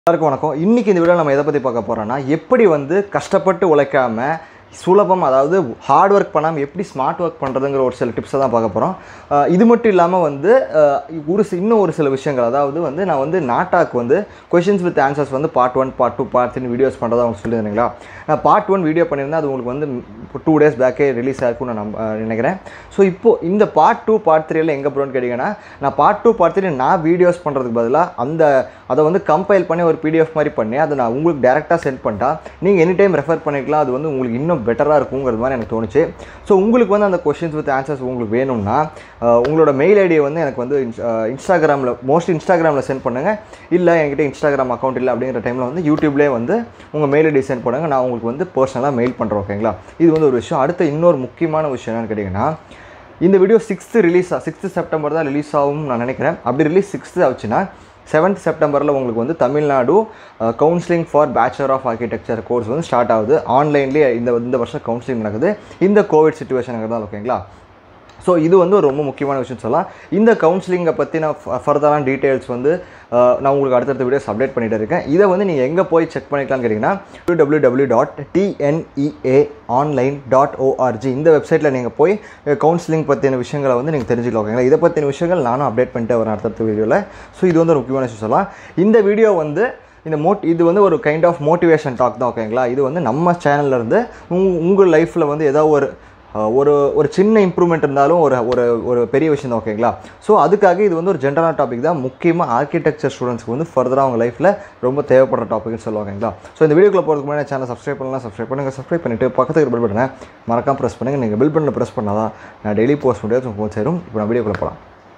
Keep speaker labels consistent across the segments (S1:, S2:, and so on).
S1: எல்லாருக்கும் வணக்கம் இன்றைக்கி இந்த வீடியோ நம்ம எதை பற்றி பார்க்க போகிறோம்னா எப்படி வந்து கஷ்டப்பட்டு உழைக்காம சுலபம் அதாவது ஹார்ட் ஒர்க் பண்ணாமல் எப்படி ஸ்மார்ட் ஒர்க் பண்ணுறதுங்கிற ஒரு சில டிப்ஸை தான் பார்க்க போகிறோம் இது மட்டும் இல்லாமல் வந்து அஹ், ஒரு சி- இன்னும் ஒரு சில விஷயங்கள் அதாவது வந்து நான் வந்து நாட்டாக்கு வந்து கொஷின்ஸ் வித் ஆன்சர்ஸ் வந்து part one part two part three videos பண்ணுறதா அவங்க சொல்லியிருந்தீங்களா நான் பார்ட் ஒன் வீடியோ பண்ணியிருந்தேன் அது உங்களுக்கு வந்து டூ டேஸ் பேக்கே ரிலீஸ் ஆயிருக்கும்னு நான் நம்ப- அஹ், நினைக்கிறேன் ஸோ இப்போது இந்த பார்ட் டூ பார்ட் த்ரீல எங்கே போகிறோன்னு கேட்டிங்கன்னா நான் பார்ட் டூ பார்ட் த்ரீ நான் வீடியோஸ் பண்ணுறதுக்கு பதிலாக அந்த அதை வந்து கம்பைல் பண்ணி ஒரு பிடிஎஃப் மாதிரி பண்ணி அதை நான் உங்களுக்கு டேரெக்டாக சென்ட் பண்ணிட்டா நீங்கள் எனி டைம் ரெஃபர் பண்ணிக்கலாம் அது வந்து உங்களுக்கு இன்னும் பெட்டராக இருக்குங்கிறது மாதிரி எனக்கு தோணுச்சு ஸோ உங்களுக்கு வந்து அந்த கொஷின்ஸ் வித் ஆன்சர்ஸ் உங்களுக்கு வேணும்னா அஹ், உங்களோட மெயில் ஐடியை வந்து எனக்கு வந்து இன்ஸ்டாகிராமில் மோஸ்ட் இன்ஸ்டாகிராமில் சென்ட் பண்ணுங்கள் இல்லை என்கிட்ட இன்ஸ்டாகிராம் அக்கௌண்ட் இல்லை அப்படிங்கிற டைமில் வந்து யூடியூப்லேயே வந்து உங்கள் மெயில் ஐடி சென்ட் பண்ணுங்கள் நான் உங்களுக்கு வந்து பர்சனலாக மெயில் பண்ணுறேன் ஓகேங்களா இது வந்து ஒரு விஷயம் அடுத்த இன்னொரு முக்கியமான விஷயம் என்னன்னு கேட்டிங்கன்னா இந்த video sixth release sixth September தான் ரிலீஸ் ஆகும் நான் நினைக்கிறேன் அப்படி ரிலீஸ் சிக்ஸ்த்து ஆச்சுன்னா செவன்த் செப்டம்பரில் உங்களுக்கு வந்து Tamil Nadu counselling for bachelor of architecture course வந்து ஸ்டார்ட் ஆகுது ஆன்லைன்லேயே இந்த இந்த வருஷம் கவுன்சிலிங் நடக்குது இந்த கோவிட் சுச்சுவேஷனுங்கிறதால ஓகேங்களா ஸோ இது வந்து ஒரு ரொம்ப முக்கியமான விஷயம் சொல்லலாம் இந்த கவுன்சிலிங்கை பற்றின ஃபர்தரான டீட்டெயில்ஸ் வந்து அஹ், நான் உங்களுக்கு அடுத்தடுத்த வீடியோஸ் அப்டேட் பண்ணிட்டு இருக்கேன் இதை வந்து நீங்கள் எங்கே போய் செக் பண்ணிக்கலாம்னு கேட்டிங்கன்னா W W dot TNEA online dot ORG இந்த வெப்சைட்டில் நீங்கள் போய் கவுன்சிலிங் பற்றின விஷயங்களை வந்து நீங்கள் தெரிஞ்சுக்கலாம் ஓகேங்களா இதை பற்றின விஷயங்கள் நானும் அப்டேட் பண்ணிட்டு வரேன் அடுத்தடுத்த வீடியோவில் ஸோ இது வந்து ஒரு முக்கியமான விஷயம் சொல்லலாம் இந்த வீடியோ வந்து இந்த மோட் இது வந்து ஒரு கைண்ட் ஆஃப் மோட்டிவேஷன் டாக் தான் ஓகேங்களா இது வந்து நம்ம சேனல்ல இருந்து உங் உங்கள் லைஃப்பில் வந்து ஏதாவது ஒரு அஹ், ஒரு ஒரு சின்ன இம்ப்ரூவ்மெண்ட் இருந்தாலும் ஒரு ஒரு ஒரு பெரிய விஷயம் தான் ஓகேங்களா ஸோ அதுக்காக இது வந்து ஒரு ஜென்ரலான டாபிக் தான் முக்கியமாக ஆர்கிடெக்சர் ஸ்டூடெண்ட்ஸ்க்கு வந்து ஃபர்தராக அவங்க லைஃப்பில் ரொம்ப தேவைப்படுற டாபிக்னு சொல்லுவாங்களா ஸோ இந்த வீடியோக்குள்ள போகிறதுக்கு முன்னாடி சேனல் சப்ஸ்கிரைப் பண்ணலாம் சப்ஸ்கிரைப் பண்ணுங்கள் சப்ஸ்கிரைப் பண்ணிவிட்டு பக்கத்துக்கு பில் பட்டனை மறக்காம ப்ரெஸ் பண்ணுங்கள் நீங்கள் பில் பட்டனை ப்ரெஸ் பண்ணால் தான் நான் டெய்லி போஸ்ட் முடியாது போய் சேரும் இப்போ நான் வீடியோக்குள்ள போகலாம்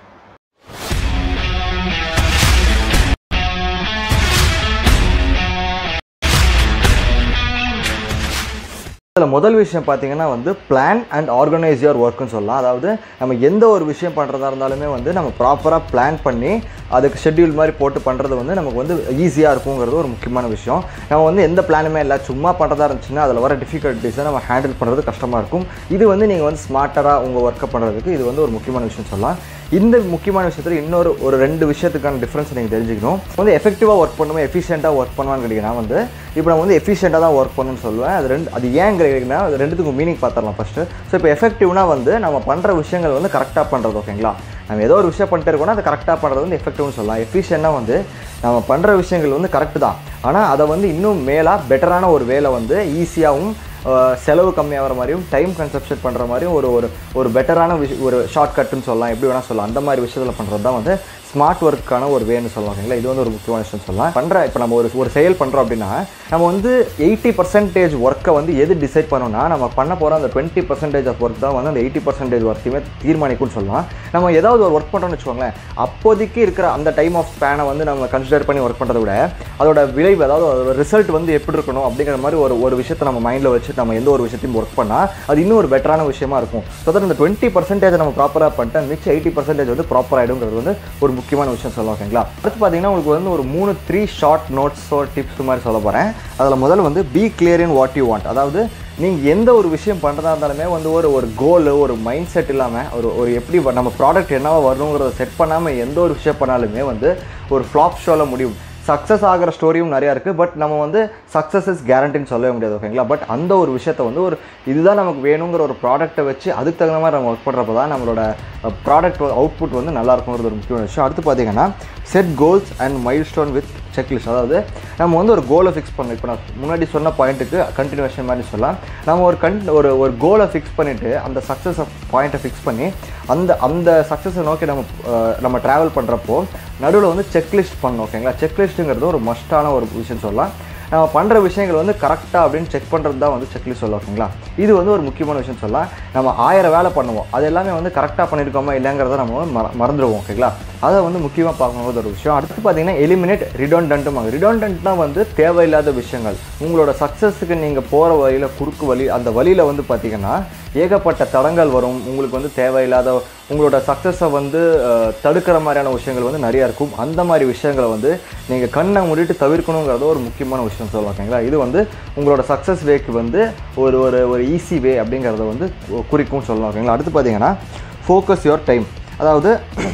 S1: இதில் முதல் விஷயம் பார்த்தீங்கன்னா வந்து பிளான் அண்ட் ஆர்கனைஸ் யுவர் ஒர்க்குன்னு சொல்லலாம் அதாவது நம்ம எந்த ஒரு விஷயம் பண்ணுறதா இருந்தாலுமே வந்து நம்ம ப்ராப்பராக பிளான் பண்ணி அதுக்கு ஷெட்யூல் மாதிரி போட்டு பண்ணுறது வந்து நமக்கு வந்து ஈஸியாக இருக்குங்கிறது ஒரு முக்கியமான விஷயம் நம்ம வந்து எந்த பிளானுமே இல்லை சும்மா பண்ணுறதா இருந்துச்சுன்னா அதில் வர டிஃபிகல்ட்டிஸை நம்ம ஹேண்டில் பண்ணுறது கஷ்டமாக இருக்கும் இது வந்து நீங்கள் வந்து ஸ்மார்ட்டராக உங்கள் ஒர்க்கை பண்ணுறதுக்கு இது வந்து ஒரு முக்கியமான விஷயம் சொல்லலாம் இந்த முக்கியமான விஷயத்தில் இன்னொரு ஒரு ரெண்டு விஷயத்துக்கான டிஃப்ரென்ஸ் நீங்கள் தெரிஞ்சுக்கணும் வந்து எஃபெக்டிவாக ஒர்க் பண்ணுவோம் எஃபிஷியண்ட்டாக ஒர்க் பண்ணுவான்னு கேட்டிங்கன்னா வந்து இப்போ நான் வந்து எஃபிஷியண்ட்டாக தான் ஒர்க் பண்ணணும்னு சொல்லுவேன் அது ரெண்டு அது ஏன் கேட்டிங்கன்னா அது ரெண்டுத்துக்கும் மீனிங் பார்த்துடலாம் ஃபஸ்ட்டு ஸோ இப்போ எஃபெக்டிவ்னா வந்து நம்ம பண்ணுற விஷயங்கள் வந்து கரெக்டாக பண்ணுறது ஓகேங்களா நம்ம ஏதோ ஒரு விஷயம் பண்ணிட்டு இருக்கோம்னா அதை கரெக்டாக பண்ணுறது வந்து எஃபெக்டிவ்னு சொல்லலாம் எஃபிஷியண்டாக வந்து நம்ம பண்ணுற விஷயங்கள் வந்து கரெக்டு தான் ஆனால் அதை வந்து இன்னும் மேலாக பெட்டரான ஒரு வேலை வந்து ஈஸியாகவும் அஹ், செலவு கம்மியாகிற மாதிரியும் டைம் கன்சப்ஷன் பண்ணுற மாதிரியும் ஒரு ஒரு ஒரு பெட்டரான விஷ ஒரு ஷார்ட் கட்டுன்னு சொல்லலாம் எப்படி வேணால் சொல்லலாம் அந்த மாதிரி விஷயத்தில் பண்ணுறது தான் வந்து ஸ்மார்ட் ஒர்க்கான ஒரு வேன்னு சொல்லலாம் ஓகேங்களா இது வந்து ஒரு முக்கியமான விஷயம் சொல்லலாம் பண்ணுற இப்போ நம்ம ஒரு ஒரு செயல் பண்ணுறோம் அப்படின்னா நம்ம வந்து எயிட்டி பர்சன்டேஜ் ஒர்க்கை வந்து எது டிசைட் பண்ணோம்னா நம்ம பண்ண போகிற அந்த டுவெண்ட்டி பர்சன்டேஜ் ஆஃப் ஒர்க் தான் வந்து அந்த எயிட்டி பர்சன்டேஜ் ஒர்க்கையுமே தீர்மானிக்கும்னு சொல்லலாம் நம்ம ஏதாவது ஒரு ஒர்க் பண்ணுறோம்னு வச்சுக்கோங்களேன் அப்போதைக்கு இருக்கிற அந்த டைம் ஆஃப் ஸ்பேனை வந்து நம்ம கன்சிடர் பண்ணி ஒர்க் பண்ணுறத விட அதோட விளைவு அதாவது அதோட ரிசல்ட் வந்து எப்படி இருக்கணும் அப்படிங்கிற மாதிரி ஒரு ஒரு விஷயத்தை நம்ம மைண்டில் வச்சு நம்ம எந்த ஒரு விஷயத்தையும் ஒர்க் பண்ணால் அது இன்னும் ஒரு பெட்டரான விஷயமா இருக்கும் ஸோ தட் இந்த டுவெண்ட்டி பர்சன்டேஜ் நம்ம ப்ராப்பராக பண்ணிட்டு மிச்சம் எயிட்டி பர்சன்டேஜ் வந்து ப்ராப்பர் ஆகிடுங்கிறது வந்து ஒரு முக்கியமான விஷயம் சொல்லலாம் ஓகேங்களா அடுத்து பார்த்தீங்கன்னா உங்களுக்கு வந்து ஒரு மூணு த்ரீ ஷார்ட் நோட்ஸோ டிப்ஸ் மாதிரி சொல்ல போகிறேன் அதில் முதல்ல வந்து be clear in what you want அதாவது நீங்கள் எந்த ஒரு விஷயம் பண்ணுறதா இருந்தாலுமே வந்து ஒரு ஒரு கோல் ஒரு மைண்ட் செட் இல்லாமல் ஒரு ஒரு எப்படி வ- நம்ம ப்ராடக்ட் என்னவா வரணுங்கிறத செட் பண்ணாமல் எந்த ஒரு விஷயம் பண்ணாலுமே வந்து ஒரு ஃப்ளாப் ஷோவில் முடியும் சக்ஸஸ் ஆகிற ஸ்டோரியும் நிறையா இருக்குது பட் நம்ம வந்து சக்ஸஸ் இஸ் கேரண்டின்னு சொல்லவே முடியாது ஓகேங்களா பட் அந்த ஒரு விஷயத்தை வந்து ஒரு இதுதான் நமக்கு வேணுங்கிற ஒரு ப்ராடக்ட்டை வச்சு அதுக்கு தகுந்த மாதிரி நம்ம ஒர்க் பண்ணுறப்ப தான் நம்மளோட ப்ராடக்ட் அவுட்புட் வந்து நல்லா இருக்குங்கிறது ஒரு முக்கியமான விஷயம் அடுத்து பார்த்தீங்கன்னா set goals and milestone with checklist அதாவது நம்ம வந்து ஒரு கோலை ஃபிக்ஸ் பண்ணணும் இப்போ நான் முன்னாடி சொன்ன பாயிண்ட்டுக்கு கண்டினியூஷன் மாதிரி சொல்லலாம் நம்ம ஒரு கன் ஒரு ஒரு கோலை ஃபிக்ஸ் பண்ணிவிட்டு அந்த சக்ஸஸ் பாயிண்ட்டை ஃபிக்ஸ் பண்ணி அந்த அந்த சக்ஸஸை நோக்கி நம்ம அஹ், நம்ம ட்ராவல் பண்ணுறப்போ நடுவில் வந்து செக்லிஸ்ட் பண்ணணும் ஓகேங்களா செக்லிஸ்ட்டுங்கிறது ஒரு மஸ்டான ஒரு விஷயம் சொல்லலாம் நம்ம பண்ணுற விஷயங்கள் வந்து கரெக்டாக அப்படின்னு செக் பண்ணுறது தான் வந்து செக்லிஸ்ட் சொல்லலாம் ஓகேங்களா இது வந்து ஒரு முக்கியமான விஷயம் சொல்லலாம் நம்ம ஆயிரம் வேலை பண்ணுவோம் அது எல்லாமே வந்து கரெக்டாக பண்ணியிருக்கோமா இல்லைங்கிறத நம்ம வந்து மற மறந்துடுவோம் ஓகேங்களா அதை வந்து முக்கியமாக பார்க்கணுங்கிறது ஒரு விஷயம் அடுத்து பார்த்தீங்கன்னா எலிமினேட் ரிடோண்டன்ட்டுமாங்க ரிடோண்டன்ட்னா வந்து தேவையில்லாத விஷயங்கள் உங்களோட சக்ஸஸுக்கு நீங்கள் போகிற வழியில் குறுக்கு வழி அந்த வழியில் வந்து பார்த்தீங்கன்னா ஏகப்பட்ட தடங்கள் வரும் உங்களுக்கு வந்து தேவையில்லாத உங்களோட சக்ஸஸை வந்து அஹ், தடுக்கிற மாதிரியான விஷயங்கள் வந்து நிறையா இருக்கும் அந்த மாதிரி விஷயங்களை வந்து நீங்கள் கண்ணை மூடிட்டு தவிர்க்கணுங்கிறது ஒரு முக்கியமான விஷயம் சொல்லலாம் ஓகேங்களா இது வந்து உங்களோட சக்ஸஸ் வேக்கு வந்து ஒரு ஒரு ஒரு ஈஸி வே அப்படிங்கிறத வந்து குறிக்கும் சொல்லலாம் ஓகேங்களா அடுத்து பார்த்தீங்கன்னா ஃபோக்கஸ் யுவர் டைம் அதாவது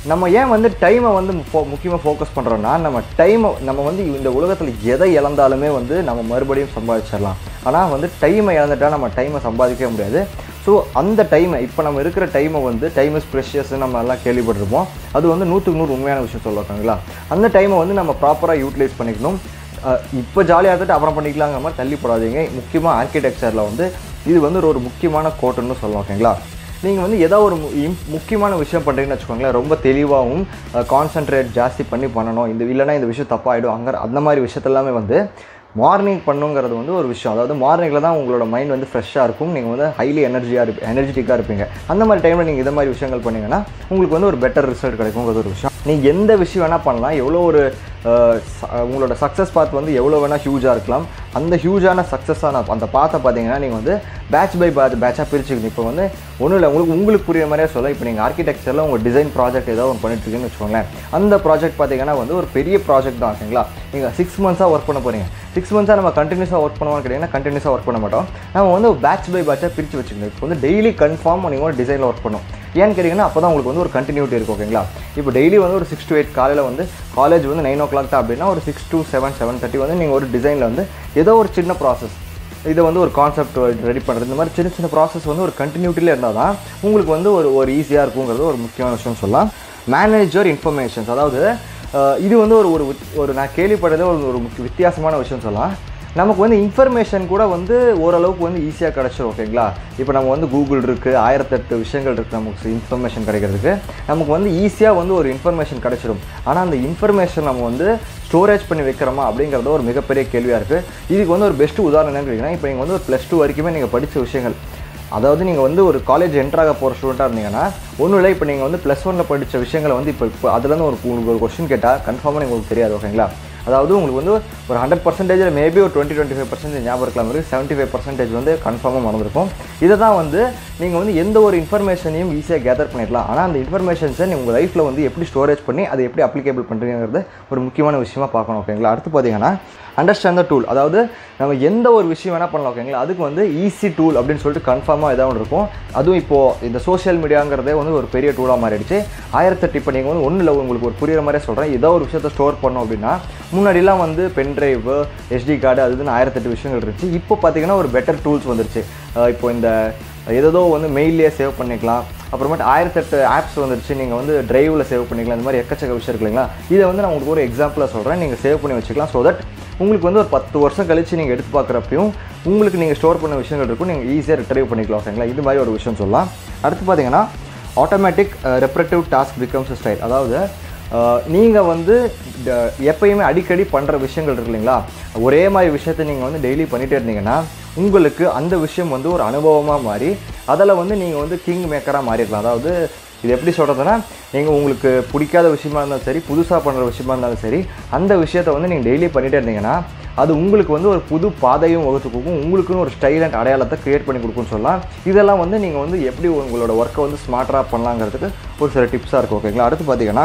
S1: நம்ம ஏன் வந்து டைமை வந்து முக்கியமாக ஃபோக்கஸ் பண்ணுறோன்னா நம்ம டைமை நம்ம வந்து இந்த உலகத்தில் எதை இழந்தாலுமே வந்து நம்ம மறுபடியும் சம்பாதிச்சிடலாம் ஆனால் வந்து டைமை இழந்துட்டா நம்ம டைமை சம்பாதிக்கவே முடியாது ஸோ அந்த டைமை இப்போ நம்ம இருக்கிற டைமை வந்து டைம் இஸ் ப்ரெஷியஸ் நம்ம எல்லாம் கேள்விப்பட்டிருப்போம் அது வந்து நூற்றுக்கு நூறு உண்மையான விஷயம் சொல்லுவாங்களா அந்த டைமை வந்து நம்ம ப்ராப்பராக யூட்டிலைஸ் பண்ணிக்கணும் அஹ் இப்போ ஜாலியாக இருந்துட்டு அப்புறம் பண்ணிக்கலாங்கிற மாதிரி தள்ளி போடாதீங்க முக்கியமாக ஆர்கிடெக்சரில் வந்து இது வந்து ஒரு ஒரு முக்கியமான கோட்டுன்னு சொல்லலாம் ஓகேங்களா நீங்கள் வந்து ஏதோ ஒரு மு- இம்- முக்கியமான விஷயம் பண்ணுறீங்கன்னு வச்சுக்கோங்களேன் ரொம்ப தெளிவாகவும் கான்சென்ட்ரேட் ஜாஸ்தி பண்ணி பண்ணணும் இந்த இல்லைன்னா இந்த விஷயம் தப்பாயிடும் அங்கே அந்த மாதிரி விஷயத்தெல்லாமே வந்து மார்னிங் பண்ணுங்கிறது வந்து ஒரு விஷயம் அதாவது மார்னிங்கில் தான் உங்களோட மைண்ட் வந்து ஃப்ரெஷ்ஷாக இருக்கும் நீங்கள் வந்து ஹைலி எனர்ஜியாக இருப்ப எனர்ஜெட்டிக்காக இருப்பீங்க அந்த மாதிரி டைமில் நீங்கள் இந்த மாதிரி விஷயங்கள் பண்ணீங்கன்னா உங்களுக்கு வந்து ஒரு பெட்டர் ரிசல்ட் கிடைக்குங்கிறது ஒரு விஷயம் நீங்கள் எந்த விஷயம் வேணால் பண்ணலாம் எவ்வளோ ஒரு அஹ், ச- உங்களோட சக்ஸஸ் பாத் வந்து எவ்வளோ வேணால் ஹியூஜாக இருக்கலாம் அந்த ஹியூஜான சக்ஸஸான அந்த பாத்தை பார்த்தீங்கன்னா நீங்கள் வந்து பேட்ச் பை பேட்ச் பேட்சாக பிரிச்சுக்கணும் இப்போ வந்து ஒன்றும் இல்லை உங்களுக்கு உங்களுக்கு புரியுற மாதிரியே சொல்ல இப்போ நீங்கள் ஆர்கிடெக்சரில் உங்கள் டிசைன் ப்ராஜெக்ட் ஏதோ ஒன்று பண்ணிட்டு இருக்கீங்கன்னு வச்சுக்கோங்களேன் அந்த ப்ராஜெக்ட் பார்த்தீங்கன்னா வந்து ஒரு பெரிய ப்ராஜெக்ட் தான் ஓகேங்களா நீங்கள் சிக்ஸ் மந்த்ஸாக ஒர்க் பண்ண போகிறீங்க சிக்ஸ் மந்த்ஸாக நம்ம கண்டினியூஸாக ஒர்க் பண்ணுவோம்னு கேட்டிங்கன்னா கண்டினியூஸாக ஒர்க் பண்ண மாட்டோம் நம்ம வந்து பேட்ச் பை பேட்சாக பிரித்து வச்சுக்கணும் இப்போ வந்து டெய்லி கன்ஃபார்ம் நீங்கள் ஒரு டிசைனில் ஒர்க் பண்ணும் ஏன்னு கேட்டிங்கன்னா அப்போ தான் உங்களுக்கு வந்து ஒரு கண்டினியூட்டி இருக்கும் ஓகேங்களா இப்போ டெய்லி வந்து ஒரு சிக்ஸ் to எயிட் காலையில் வந்து காலேஜ் வந்து நைன் ஓ கிளாக் தான் அப்படின்னா ஒரு six to seven seven thirty வந்து நீங்கள் ஒரு டிசைனில் வந்து ஏதோ ஒரு சின்ன ப்ராசஸ் இதை வந்து ஒரு கான்செப்ட் ரெடி பண்ணுறது இந்த மாதிரி சின்ன சின்ன ப்ராசஸ் வந்து ஒரு கண்டினியூட்டியில் இருந்தால் தான் உங்களுக்கு வந்து ஒரு ஒரு ஈஸியாக இருக்குங்கிறது ஒரு முக்கியமான விஷயம் சொல்லலாம் மேனேஜர் இன்ஃபர்மேஷன்ஸ் அதாவது அஹ், இது வந்து ஒரு ஒரு வித்- ஒரு நான் கேள்விப்பட்டதே ஒரு ஒரு முக்கிய வித்தியாசமான விஷயம் சொல்லலாம் நமக்கு வந்து இன்ஃபர்மேஷன் கூட வந்து ஓரளவுக்கு வந்து ஈஸியாக கிடச்சிரும் ஓகேங்களா இப்போ நம்ம வந்து கூகுள் இருக்குது ஆயிரத்தெட்டு விஷயங்கள் இருக்குது நமக்கு இன்ஃபர்மேஷன் கிடைக்கிறதுக்கு நமக்கு வந்து ஈஸியாக வந்து ஒரு இன்ஃபர்மேஷன் கிடச்சிரும் ஆனால் அந்த இன்ஃபர்மேஷன் நம்ம வந்து ஸ்டோரேஜ் பண்ணி வைக்கிறோமா அப்படிங்கிறது ஒரு மிகப்பெரிய கேள்வியாக இருக்குது இதுக்கு வந்து ஒரு பெஸ்ட் உதாரணம் என்னன்னு கேட்டிங்கன்னா இப்போ நீங்கள் வந்து ஒரு ப்ளஸ் டூ வரைக்குமே நீங்கள் படித்த விஷயங்கள் அதாவது நீங்கள் வந்து ஒரு காலேஜ் என்ட்ராக போகிற ஸ்டூடெண்ட்டாக இருந்தீங்கன்னா ஒன்றும் இல்லை இப்போ நீங்கள் வந்து ப்ளஸ் ஒனில் படித்த விஷயங்களை வந்து இப்போ இப்போ அதுலேருந்து ஒரு உங்களுக்கு ஒரு கொஸ்டின் கேட்டால் கன்ஃபார்மாக உங்களுக்கு தெரியாது ஓகேங்களா அதாவது உங்களுக்கு வந்து ஒரு ஹண்ட்ரட் பர்சன்டேஜில் மேபி ஒரு டுவெண்ட்டி டுவெண்ட்டி ஃபைவ் பர்சன்டேஜ் ஞாபகம் இருக்கலாம் இருக்குது செவன்ட்டி ஃபைவ் பர்சன்டேஜ் வந்து கன்ஃபார்மாக மறந்துருக்கும் இதை தான் வந்து நீங்கள் வந்து எந்த ஒரு இன்ஃபர்மேஷனையும் ஈஸியாக கேதர் பண்ணிடலாம் ஆனால் அந்த இன்ஃபர்மேஷன்ஸை நீங்கள் உங்கள் லைஃப்பில் வந்து எப்படி ஸ்டோரேஜ் பண்ணி அதை எப்படி அப்ளிகேபிள் பண்ணுறீங்கிறது ஒரு முக்கியமான விஷயமா பார்க்கணும் ஓகேங்களா அடுத்து பார்த்தீங்கன்னா அண்டர்ஸ்டாண்ட் த டூல் அதாவது நம்ம எந்த ஒரு விஷயம் வேணால் பண்ணலாம் ஓகேங்களா அதுக்கு வந்து ஈஸி டூல் அப்படின்னு சொல்லிட்டு கன்ஃபார்மாக ஏதாவது ஒன்று இருக்கும் அதுவும் இப்போது இந்த சோஷியல் மீடியாங்கிறதே வந்து ஒரு பெரிய டூலாக மாறிடுச்சு ஆயிரத்தெட்டு இப்போ நீங்கள் வந்து ஒன்றும் இல்லை உங்களுக்கு ஒரு புரியுற மாதிரியே சொல்கிறேன் ஏதோ ஒரு விஷயத்தை ஸ்டோர் பண்ணோம் அப்படின்னா முன்னாடிலாம் வந்து பென் டிரைவ் எஸ்டி கார்டு அது இதுன்னு ஆயிரத்தெட்டு விஷயங்கள் இருந்துச்சு இப்போ பார்த்தீங்கன்னா ஒரு பெட்டர் டூல்ஸ் வந்துருச்சு அஹ் இப்போ இந்த ஏதோ வந்து மெயிலே சேவ் பண்ணிக்கலாம் அப்புறமேட்டு ஆயிரத்தெட்டு ஆப்ஸ் வந்துருச்சு நீங்கள் வந்து டிரைவில் சேவ் பண்ணிக்கலாம் இந்த மாதிரி எக்கச்சக்க விஷயம் இருக்கு இல்லைங்களா இதை வந்து நான் உங்களுக்கு ஒரு எக்ஸாம்பிளாக சொல்கிறேன் நீங்கள் சேவ் பண்ணி வச்சுக்கலாம் ஸோ தட் உங்களுக்கு வந்து ஒரு பத்து வருஷம் கழிச்சு நீங்கள் எடுத்து பார்க்குறப்பையும் உங்களுக்கு நீங்கள் ஸ்டோர் பண்ண விஷயங்கள் இருக்கும் நீங்கள் ஈஸியாக ரிட்ரைவ் பண்ணிக்கலாம் ஓகேங்களா இது மாதிரி ஒரு விஷயம் சொல்லலாம் அடுத்து பார்த்தீங்கன்னா automatic repetitive task becomes style அதாவது நீங்கள் வந்து ட- எப்பயுமே அடிக்கடி பண்ணுற விஷயங்கள் இருக்கு இல்லைங்களா ஒரே மாதிரி விஷயத்தை நீங்கள் வந்து டெய்லி பண்ணிகிட்டே இருந்தீங்கன்னா உங்களுக்கு அந்த விஷயம் வந்து ஒரு அனுபவமாக மாறி அதில் வந்து நீங்கள் வந்து கிங் மேக்கராக மாறிடலாம் அதாவது இது எப்படி சொல்கிறதுனா நீங்கள் உங்களுக்கு பிடிக்காத விஷயமா இருந்தாலும் சரி புதுசாக பண்ணுற விஷயமா இருந்தாலும் சரி அந்த விஷயத்தை வந்து நீங்கள் டெய்லி பண்ணிகிட்டே இருந்தீங்கன்னா அது உங்களுக்கு வந்து ஒரு புது பாதையும் வகுத்து கொடுக்கும் உங்களுக்குன்னு ஒரு ஸ்டைல் அண்ட் அடையாளத்தை க்ரியேட் பண்ணி கொடுக்கும்னு சொல்லலாம் இதெல்லாம் வந்து நீங்கள் வந்து எப்படி உங்களோட ஒர்க்கை வந்து ஸ்மார்ட்டராக பண்ணலாங்கிறதுக்கு ஒரு சில டிப்ஸாக இருக்கும் ஓகேங்களா அடுத்து பார்த்தீங்கன்னா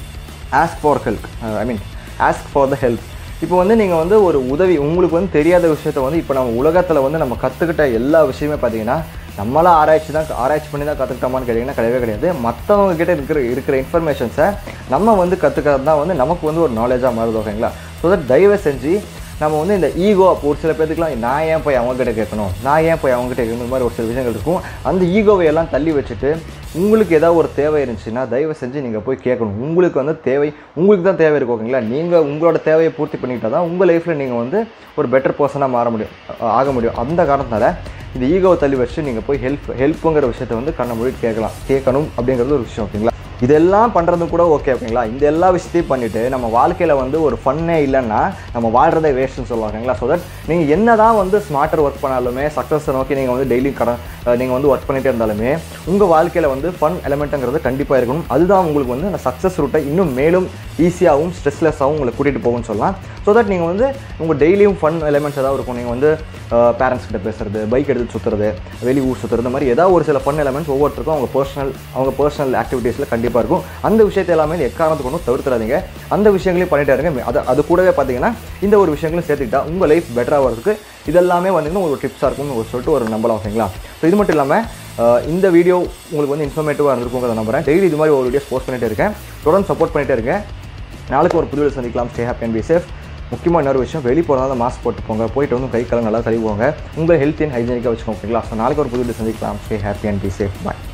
S1: ask for help I mean ask for the help இப்போ வந்து நீங்கள் வந்து ஒரு உதவி உங்களுக்கு வந்து தெரியாத விஷயத்த வந்து இப்போ நம்ம உலகத்தில் வந்து நம்ம கற்றுக்கிட்ட எல்லா விஷயமே பார்த்தீங்கன்னா நம்மளாம் ஆராய்ச்சி தான் ஆராய்ச்சி பண்ணி தான் கற்றுக்கிட்டோமான்னு கேட்டிங்கன்னா கிடையவே கிடையாது மற்றவங்க கிட்ட இருக்கிற இருக்கிற இன்ஃபர்மேஷன்ஸை நம்ம வந்து கற்றுக்கிறது தான் வந்து நமக்கு வந்து ஒரு நாலேஜாக மாறுது ஓகேங்களா ஸோ தட் தயவு செஞ்சு நம்ம வந்து இந்த ஈகோ ஒரு சில பேத்துக்குலாம் நான் ஏன் போய் அவங்ககிட்ட கேட்கணும் நான் ஏன் போய் அவங்ககிட்ட கேட்கணும் இந்த மாதிரி ஒரு சில விஷயங்கள் இருக்கும் அந்த ஈகோவை எல்லாம் தள்ளி வச்சுட்டு உங்களுக்கு ஏதாவது ஒரு தேவை இருந்துச்சுன்னா தயவு செஞ்சு நீங்கள் போய் கேட்கணும் உங்களுக்கு வந்து தேவை உங்களுக்கு தான் தேவை இருக்கும் ஓகேங்களா நீங்கள் உங்களோட தேவையை பூர்த்தி பண்ணிக்கிட்டால் தான் உங்கள் லைஃப்பில் நீங்கள் வந்து ஒரு பெட்டர் பர்சனாக மாற முடியும் அஹ் ஆக முடியும் அந்த காரணத்தினால இந்த ஈகோவை தள்ளி வச்சு நீங்கள் போய் ஹெல்ப் ஹெல்ப்புங்கிற விஷயத்தை வந்து கண்ண மொழி கேட்கலாம் கேட்கணும் அப்படிங்கிறது ஒரு விஷயம் ஓகேங்களா இதெல்லாம் பண்ணுறதும் கூட ஓகே ஓகேங்களா இந்த எல்லா விஷயத்தையும் பண்ணிவிட்டு நம்ம வாழ்க்கையில் வந்து ஒரு ஃபன்னே இல்லைன்னா நம்ம வாழ்கிறதே வேஸ்ட்னு சொல்லுவாங்க ஓகேங்களா ஸோ தட் நீங்கள் என்ன தான் வந்து ஸ்மார்ட்டர் ஒர்க் பண்ணாலுமே சக்ஸஸை நோக்கி நீங்கள் வந்து டெய்லி கடன் நீங்கள் வந்து ஒர்க் பண்ணிகிட்டே இருந்தாலுமே உங்கள் வாழ்க்கையில் வந்து ஃபன் எலமெண்ட்டுங்கிறது கண்டிப்பாக இருக்கணும் அதுதான் உங்களுக்கு வந்து அந்த சக்ஸஸ் ரூட்டை இன்னும் மேலும் ஈஸியாகவும் ஸ்ட்ரெஸ்லெஸ்ஸாகவும் உங்களை கூட்டிகிட்டு போகும்னு சொல்லலாம் ஸோ தட் நீங்கள் வந்து உங்கள் டெய்லியும் ஃபன் எலமெண்ட்ஸ் ஏதாவது இருக்கும் நீங்கள் வந்து பேரண்ட்ஸ் கிட்ட பேசுறது பைக் எடுத்து சுற்றுறது வெளி ஊர் சுற்றுறது இந்த மாதிரி ஏதாவது ஒரு சில ஃபன் எலமெண்ட்ஸ் ஒவ்வொருத்தருக்கும் அவங்க பர்சனல் அவங்க பர்சனல் ஆக்டிவிட்டீஸில் கண்டிப்பாக இருக்கும் அந்த விஷயத்தை எல்லாமே எக்காரணத்து கொண்டும் தவிர்த்துறாதீங்க அந்த விஷயங்களையும் பண்ணிட்டே இருங்க அது அது கூடவே பார்த்தீங்கன்னா இந்த ஒரு விஷயங்களும் சேர்த்துக்கிட்டா உங்கள் லைஃப் பெட்டராக வரதுக்கு இதெல்லாமே வந்து ஒரு டிப்ஸாக இருக்கும்னு ஒரு சொல்லிட்டு ஒரு நம்பலாம் ஓகேங்களா ஸோ இது மட்டும் இல்லாமல் அஹ் இந்த வீடியோ உங்களுக்கு வந்து இன்ஃபர்மேட்டிவாக இருந்திருக்குங்கிறத நம்புறேன் டெய்லி இது மாதிரி ஒரு வீடியோஸ் போஸ்ட் பண்ணிட்டே இருக்கேன் தொடர்ந்து சப்போர்ட் பண்ணிட்டே இருக்கேன் நாளைக்கு ஒரு புது வீடியோ சந்திக்கலாம் stay happy and be safe முக்கியமாக இன்னொரு விஷயம் வெளியே போகிறதால மாஸ்க் போட்டு போங்க போயிட்டு வந்து கை காலம் நல்லா கழுவுவாங்க உங்களை ஹெல்த் அண்ட் ஹைஜீனிக்காக வச்சுக்கோங்க ஓகேங்களா ஸோ நாளைக்கு ஒரு புது வீடியோ சந்திக்கலாம் stay happy and be safe bye